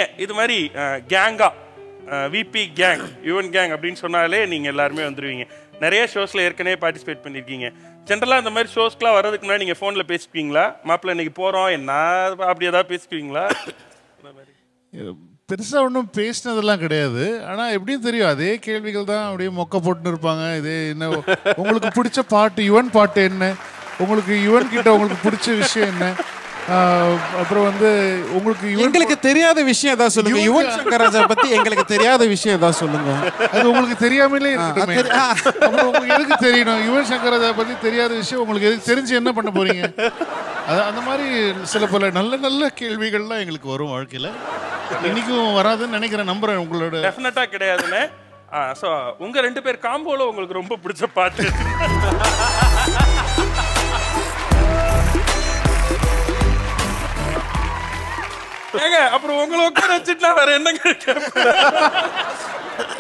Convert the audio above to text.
இது மாதிரி கேங்கா விபி கேங் யுவன் கேங் அப்படின்னு சொன்னாலே நீங்க எல்லாருமே வந்துருவீங்க நிறைய ஷோஸ்ல ஏற்கனவே பார்ட்டிசிபேட் பண்ணிருக்கீங்க ஜென்ரலா இந்த மாதிரி ஷோஸ்க்குலாம் வர்றதுக்கு முன்னாடி நீங்க போன்ல பேசிக்குவீங்களா மாப்பிள்ள இன்னைக்கு போறோம் என்ன அப்படி ஏதாவது பேசிக்குவீங்களா பெருசா ஒன்றும் பேசினதெல்லாம் கிடையாது ஆனா எப்படியும் தெரியும் அதே கேள்விகள் தான் அப்படியே மொக்க போட்டுன்னு இருப்பாங்க இதே என்ன உங்களுக்கு பிடிச்ச பாட்டு யுவன் பாட்டு என்ன உங்களுக்கு யுவன் கிட்ட உங்களுக்கு பிடிச்ச விஷயம் என்ன ஆஹ் அப்புறம் வந்து உங்களுக்கு யுவன் எங்களுக்கு தெரியாத விஷயம் ஏதாவது சொல்லுங்க யுவன் சங்கர் ராஜா பத்தி எங்களுக்கு தெரியாத விஷயம் ஏதாவது சொல்லுங்க அது உங்களுக்கு தெரியாமலே இருக்கட்டுமே தெரி- ஆ. அப்புறம் உங்களுக்கு எதுக்கு தெரியணும் யுவன் சங்கர் ராஜா பத்தி தெரியாத விஷயம் உங்களுக்கு எதுக்கு தெரிஞ்சு என்ன பண்ண போறீங்க அது அந்த மாதிரி சில பல நல்ல நல்ல கேள்விகள்லாம் எங்களுக்கு வரும் வாழ்க்கையில இன்னைக்கும் வராதுன்னு நினைக்கிறேன் நம்புறேன் உங்களோட டெஃபினட்டா கிடையாதுன்னு ஸோ உங்க ரெண்டு பேர் காம்போல உங்களுக்கு ரொம்ப பிடிச்ச பாட்டு ஏங்க அப்புறம் உங்களை உட்கார வச்சுட்டு நான் வேற என்னங்க கேட்பேன்?